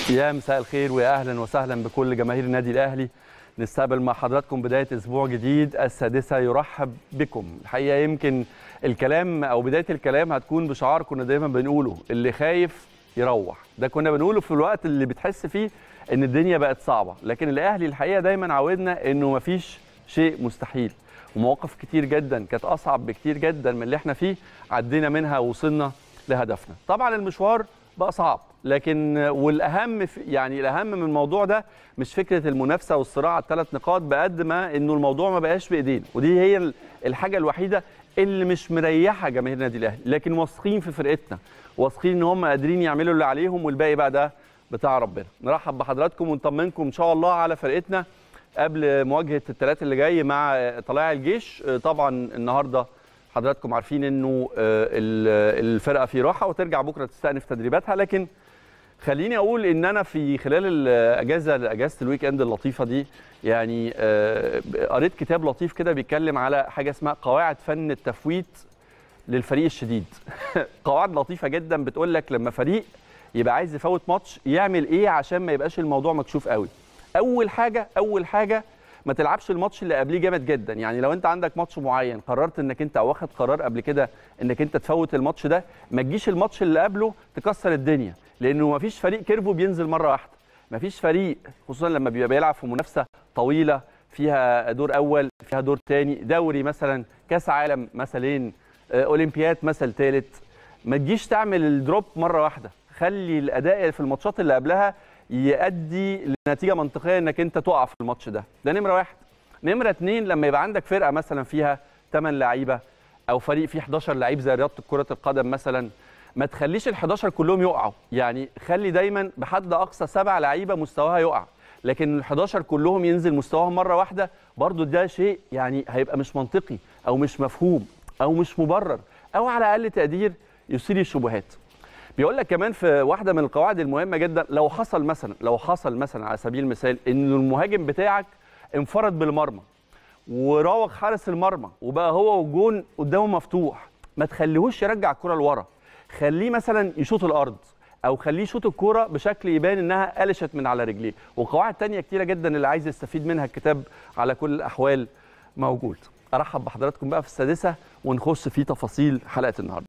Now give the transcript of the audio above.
يا مساء الخير ويا اهلا وسهلا بكل جماهير النادي الاهلي نستقبل مع حضراتكم بدايه اسبوع جديد السادسه يرحب بكم الحقيقه يمكن الكلام او بدايه الكلام هتكون بشعار كنا دايما بنقوله اللي خايف يروح ده كنا بنقوله في الوقت اللي بتحس فيه ان الدنيا بقت صعبه لكن الاهلي الحقيقه دايما عودنا انه مفيش شيء مستحيل ومواقف كتير جدا كانت اصعب بكتير جدا من اللي احنا فيه عدينا منها ووصلنا لهدفنا طبعا المشوار بقى صعب لكن والاهم في يعني الاهم من الموضوع ده مش فكره المنافسه والصراع على الثلاث نقاط بقد ما انه الموضوع ما بقاش بايدينا ودي هي الحاجه الوحيده اللي مش مريحه جماهير النادي الاهلي لكن واثقين في فرقتنا واثقين ان هم قادرين يعملوا اللي عليهم والباقي بقى ده بتاع ربنا نرحب بحضراتكم ونطمنكم ان شاء الله على فرقتنا قبل مواجهه الثلاث اللي جاي مع طلائع الجيش طبعا النهارده حضراتكم عارفين انه الفرقه في راحه وترجع بكره تستأنف تدريباتها لكن خليني اقول ان انا في خلال الاجازه اجازه الويك اند اللطيفه دي يعني قريت كتاب لطيف كده بيتكلم على حاجه اسمها قواعد فن التفويت للفريق الشديد قواعد لطيفه جدا بتقول لك لما فريق يبقى عايز يفوت ماتش يعمل ايه عشان ما يبقاش الموضوع مكشوف قوي اول حاجه اول حاجه ما تلعبش الماتش اللي قبليه جامد جدا يعني لو انت عندك ماتش معين قررت انك انت واخد قرار قبل كده انك انت تفوت الماتش ده ما تجيش الماتش اللي قبله تكسر الدنيا لانه ما فيش فريق كيرفو بينزل مره واحده ما فيش فريق خصوصا لما بيبقى بيلعب في منافسه طويله فيها دور اول فيها دور ثاني دوري مثلا كاس عالم مثلين اولمبياد مثل ثالث ما تجيش تعمل الدروب مره واحده خلي الاداء في الماتشات اللي قبلها يؤدي لنتيجه منطقيه انك انت تقع في الماتش ده ده نمره واحد نمره اثنين لما يبقى عندك فرقه مثلا فيها 8 لعيبه او فريق فيه 11 لعيب زي رياضه كره القدم مثلا ما تخليش ال 11 كلهم يقعوا يعني خلي دايما بحد اقصى سبع لعيبه مستواها يقع لكن ال 11 كلهم ينزل مستواهم مره واحده برضو ده شيء يعني هيبقى مش منطقي او مش مفهوم او مش مبرر او على اقل تقدير يثير الشبهات بيقول لك كمان في واحده من القواعد المهمه جدا لو حصل مثلا لو حصل مثلا على سبيل المثال ان المهاجم بتاعك انفرد بالمرمى وراوغ حارس المرمى وبقى هو والجون قدامه مفتوح ما تخليهوش يرجع الكره لورا خليه مثلا يشوط الارض او خليه يشوط الكوره بشكل يبان انها قلشت من على رجليه وقواعد تانية كتيره جدا اللي عايز يستفيد منها الكتاب على كل الاحوال موجود ارحب بحضراتكم بقى في السادسه ونخش في تفاصيل حلقه النهارده